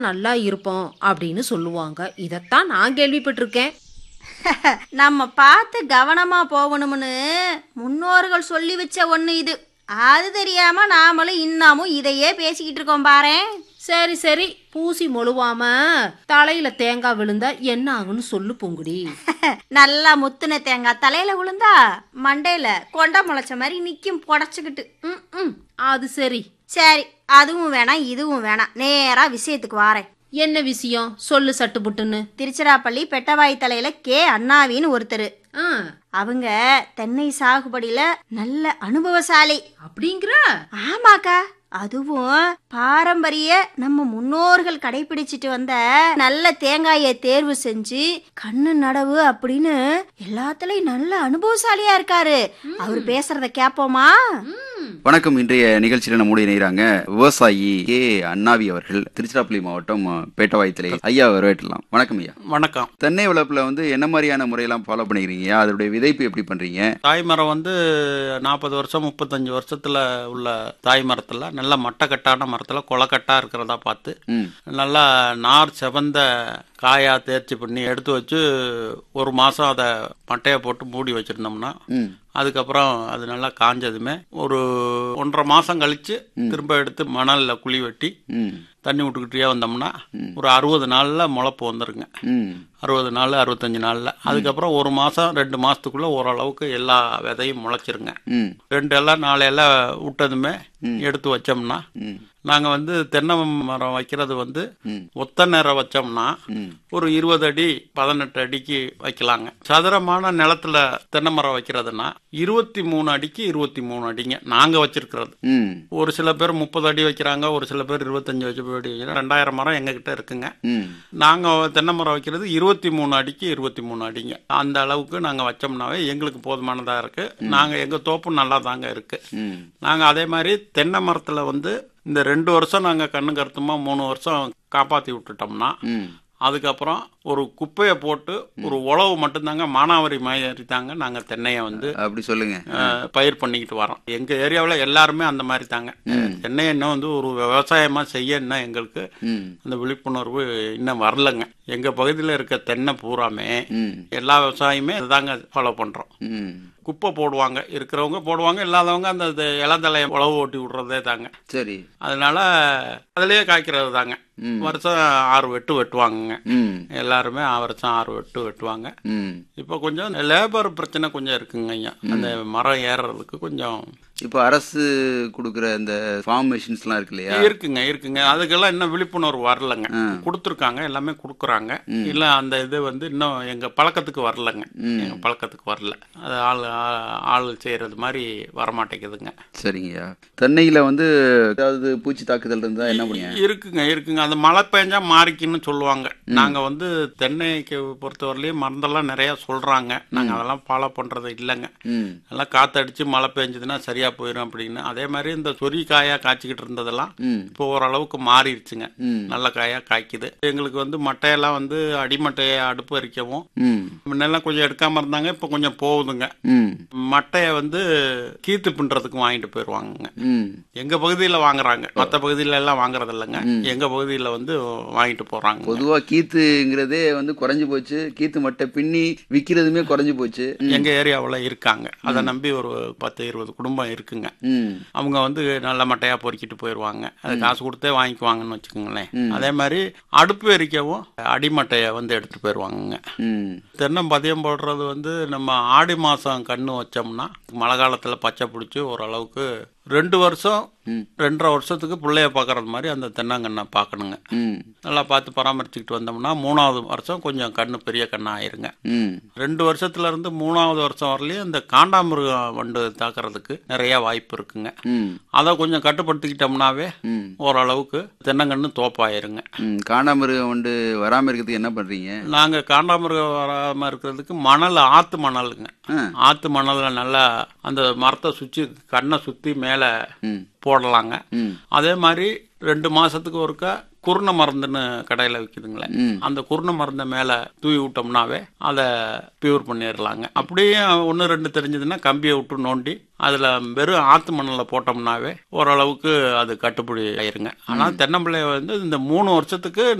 நல்லா இருப்போம் அப்படின்னு சொல்லுவாங்க இதைத்தான் நான் கேள்விப்பட்டிருக்கேன் நம்ம பார்த்து கவனமா போகணும்னு முன்னோர்கள் சொல்லி வச்ச ஒண்ணு இது அது தெரியாம நாமளும் இன்னமும் இதையே பேசிக்கிட்டு இருக்கோம் பாரேன் சரி சரி பூசி மொழுவாம தலையில தேங்காய் விழுந்தா என்ன ஆகுன்னு சொல்லு பூங்குடி நல்லா முத்துன தேங்காய் தலையில விழுந்தா மண்டையில கொண்டை முளைச்ச மாதிரி நிக்கும் புடச்சுக்கிட்டு ம், ம், அது சரி சரி அதுவும் வேணாம் இதுவும் வேணாம் நேரா விஷயத்துக்கு வாரேன் என்ன விஷயம் சொல்லு சட்டுப்புட்டுன்னு திருச்சிராப்பள்ளி பெட்டவாய் தலையில கே அண்ணாவின்னு ஒருத்தர் ஆ, அவங்க தென்னை சாகுபடியில நல்ல அனுபவசாலி அப்படிங்கிற ஆமாக்கா அதுவும் பாரம்பரிய நம்ம முன்னோர்கள் கடைபிடிச்சிட்டு வந்த நல்ல தேங்காயை தேர்வு செஞ்சு கண்ணு நடவு அப்படின்னு எல்லாத்துலயும் நல்ல அனுபவசாலியா இருக்காரு அவர் பேசுறத கேப்போமா வணக்கம் இன்றைய நிகழ்ச்சியில நம்முடைய இணைகிறாங்க விவசாயி கே அண்ணாவி அவர்கள் திருச்சிராப்பள்ளி மாவட்டம் அஹ், பேட்டவாய்த்தலை ஐயா வரவேற்றலாம் வணக்கம் ஐயா வணக்கம் தென்னை வளர்ப்புல வந்து என்ன மாதிரியான முறையெல்லாம் ஃபாலோ பண்ணிக்கிறீங்க அதோடைய விதைப்பு எப்படி பண்றீங்க தாய்மரம் வந்து நாற்பது வருஷம் முப்பத்தஞ்சு வருஷத்துல உள்ள தாய் மரத்துல நல்ல மட்டக்கட்டான மரத்துல கொலக்கட்டா இருக்கிறதா பார்த்து ம் நல்லா நார் செவந்த காயா தேர்ச்சி பண்ணி எடுத்து வச்சு ஒரு மாசம் அதை மட்டையை போட்டு மூடி வச்சிருந்தோம்னா ம் அதுக்கப்புறம் அது நல்லா காஞ்சதுமே ஒரு ஒன்றரை மாசம் கழிச்சு திரும்ப எடுத்து மணல்ல குழி வெட்டி ம் தண்ணி விட்டுக்கிட்டே வந்தோம்னா ஒரு அறுபது நாள்ல முளைப்பு வந்துருங்க ம் அறுபது நாள் அறுபத்தஞ்சு நாளில் அதுக்கப்புறம் ஒரு மாதம் ரெண்டு மாதத்துக்குள்ளே ஓரளவுக்கு எல்லா விதையும் முளைச்சிருங்க ம் ரெண்டு எல்லாம் நாலு எல்லாம் விட்டதுமே எடுத்து வச்சோம்னா ம் நாங்கள் வந்து தென்னை மரம் வைக்கிறது வந்து ம். ஒத்த நேரம் வச்சோம்னா ம் ஒரு இருபது அடி பதினெட்டு அடிக்கு வைக்கலாங்க சதுரமான நிலத்துல தென்னை மரம் வைக்கிறதுனா இருபத்தி மூணு அடிக்கு இருபத்தி மூணு அடிங்க நாங்கள் வச்சிருக்கிறது ம் ஒரு சில பேர் முப்பது அடி வைக்கிறாங்க ஒரு சில பேர் இருபத்தஞ்சு வச்சு அடி வைக்கிறாங்க ரெண்டாயிரம் மரம் எங்ககிட்ட இருக்குங்க ம் நாங்க தென்னை மரம் வைக்கிறது இருபத்தி மூணு அடிக்கு இருபத்தி மூணு அடிங்க அந்த அளவுக்கு நாங்க வச்சோம்னாவே எங்களுக்கு போதுமானதா இருக்கு நாங்க எங்க தோப்பு நல்லா தாங்க இருக்கு ம் நாங்க அதே மாதிரி தென்னை மரத்துல வந்து இந்த ரெண்டு வருஷம் நாங்க கண்ணு கருத்துமா மூணு வருஷம் காப்பாத்தி விட்டுட்டோம்னா ம் அதுக்கப்புறம் ஒரு குப்பையை போட்டு ஒரு உழவு மட்டும்தாங்க மானாவாரி மாதிரி தாங்க நாங்க தென்னையை வந்து அப்படி சொல்லுங்க அஹ், பயிர் பண்ணிக்கிட்டு வரோம் எங்க ஏரியாவில் எல்லாருமே அந்த மாதிரி தாங்க தென்னையை இன்னும் வந்து ஒரு விவசாயமா செய்ய இன்னும் எங்களுக்கு ம் அந்த விழிப்புணர்வு இன்னும் வரலங்க எங்க பகுதியில் இருக்க தென்னை பூராமே ம் எல்லா விவசாயியுமே இதாங்க ஃபாலோ பண்றோம் ம் குப்பை போடுவாங்க இருக்கிறவங்க போடுவாங்க இல்லாதவங்க அந்த இது இளந்தலையை உழவு ஓட்டி விடுறதே தாங்க சரி அதனால அதுலயே காய்க்கிறது தாங்க வருஷம் ஆறு வெட்டு வெட்டுவாங்கங்க ம் எல்லாருமே வருஷம் ஆறு வெட்டு வெட்டுவாங்க ம் இப்போ கொஞ்சம் லேபர் பிரச்சனை கொஞ்சம் இருக்குங்க ஐயா அந்த மரம் ஏறுறதுக்கு கொஞ்சம் இப்போ அரசு கொடுக்குற இந்த ஃபார்ம் மெஷின்ஸ்லாம் இருக்கு இல்லையா இருக்குங்க இருக்குங்க அதுக்கெல்லாம் இன்னும் விழிப்புணர்வு வரலங்க கொடுத்துருக்காங்க எல்லாமே கொடுக்குறாங்க இல்ல அந்த இது வந்து இன்னும் எங்க பழக்கத்துக்கு வரலங்க எங்க பழக்கத்துக்கு வரல அது ஆள் ஆ- ஆள் செய்யறது மாதிரி வரமாட்டேங்குதுங்க சரிங்கய்யா தென்னையில வந்து ஏதாவது பூச்சி தாக்குதல் இருந்தா என்ன பண்ணுவீங்க இருக்குங்க இருக்குங்க அந்த மழை பெஞ்சா மாறிக்குன்னு சொல்லுவாங்க நாங்க வந்து தென்னைக்கு பொறுத்தவரையிலையும் மருந்தெல்லாம் நிறைய சொல்றாங்க நாங்க அதெல்லாம் ஃபாலோ பண்றது இல்லைங்க ம் நல்லா காத்தடிச்சு மழை பெஞ்சதுன்னா சரியா போயிடும் அப்படின்னு அதே மாதிரி இந்த சொறி காயா காய்ச்சிக்கிட்டு இருந்ததெல்லாம் ம் இப்போ ஓரளவுக்கு மாறிடுச்சுங்க ம். நல்ல காயா காய்க்குது எங்களுக்கு வந்து மட்டையெல்லாம் வந்து அடிமட்டையை அடுப்பு எரிக்கவும் ம் முன்னெல்லாம் கொஞ்சம் எடுக்காம இருந்தாங்க இப்போ கொஞ்சம் போகுதுங்க ம் மட்டையை வந்து கீத்து பின்றதுக்கு வாங்கிட்டு போயிடுவாங்க ம் எங்க பகுதியில வாங்குறாங்க மற்ற பகுதியில எல்லாம் வாங்குறது இல்லைங்க எங்க பகுதியில வந்து வாங்கிட்டு போறாங்க பொதுவா கீத்துங்கிறதே வந்து குறைஞ்சு போச்சு கீத்து மட்டை பின்னி விக்கிறதுமே குறைஞ்சு போச்சு எங்க ஏரியாவுல இருக்காங்க அதை நம்பி ஒரு பத்து இருபது குடும்பம் இருக்குங்க ம் அவங்க வந்து நல்ல மட்டையா பொறுக்கிட்டு போயிடுவாங்க அது காசு கொடுத்தே வாங்கிக்குவாங்கன்னு வச்சுக்கோங்களேன் அதே மாதிரி அடுப்பு எரிக்கவும் அடிமட்டையை வந்து எடுத்துட்டு போயிடுவாங்க ம் தென்னம் பதியம் போடுறது வந்து நம்ம ஆடி மாசம் கண்ணு வச்சோம்னா மழை காலத்துல பச்சை பிடிச்சி ஓரளவுக்கு ரெண்டு வருஷம் ரெண்டரை வருஷத்துக்கு பிள்ளைய பார்க்கறது மாதிரி அந்த தென்னங்கண்ணை பார்க்கணுங்க ம் நல்லா பார்த்து பராமரிச்சுக்கிட்டு வந்தோம்னா மூணாவது வருஷம் கொஞ்சம் கண்ணு பெரிய கண்ணா ஆயிருங்க ம் ரெண்டு வருஷத்துல இருந்து மூணாவது வருஷம் வரலையும் இந்த காண்டாமிருகம் வண்டு தாக்குறதுக்கு நிறைய வாய்ப்பு இருக்குங்க ம் அதை கொஞ்சம் கட்டுப்படுத்திக்கிட்டோம்னாவே ம் ஓரளவுக்கு தென்னங்கன்று தோப்பாயிருங்க ம் காண்டாமிருகம் வந்து வராம இருக்கிறதுக்கு என்ன பண்றீங்க நாங்க காண்டாமிருகம் வராம இருக்கிறதுக்கு மணல் ஆத்து மணலுங்க ஆ. ஆத்து மணல்ல நல்லா அந்த மரத்தை சுற்றி கண்ணை சுத்தி மேல ம் போடலாங்க ம் அதே மாதிரி ரெண்டு மாசத்துக்கு ஒருக்கா குருணை மருந்துன்னு கடையில விக்குதுங்களே ம். அந்த குருணை மருந்தை மேல தூவி விட்டோம்னாவே அதை பியூர் பண்ணிடலாங்க அப்படியே ஒன்று ரெண்டு தெரிஞ்சதுன்னா கம்பியை விட்டு நோண்டி அதுல வெறும் ஆத்து மண்ணில் போட்டோம்னாவே ஓரளவுக்கு அது கட்டுப்படி ஆயிருங்க ஆனால் தென்னம்பிள்ளை வந்து இந்த மூணு வருஷத்துக்கு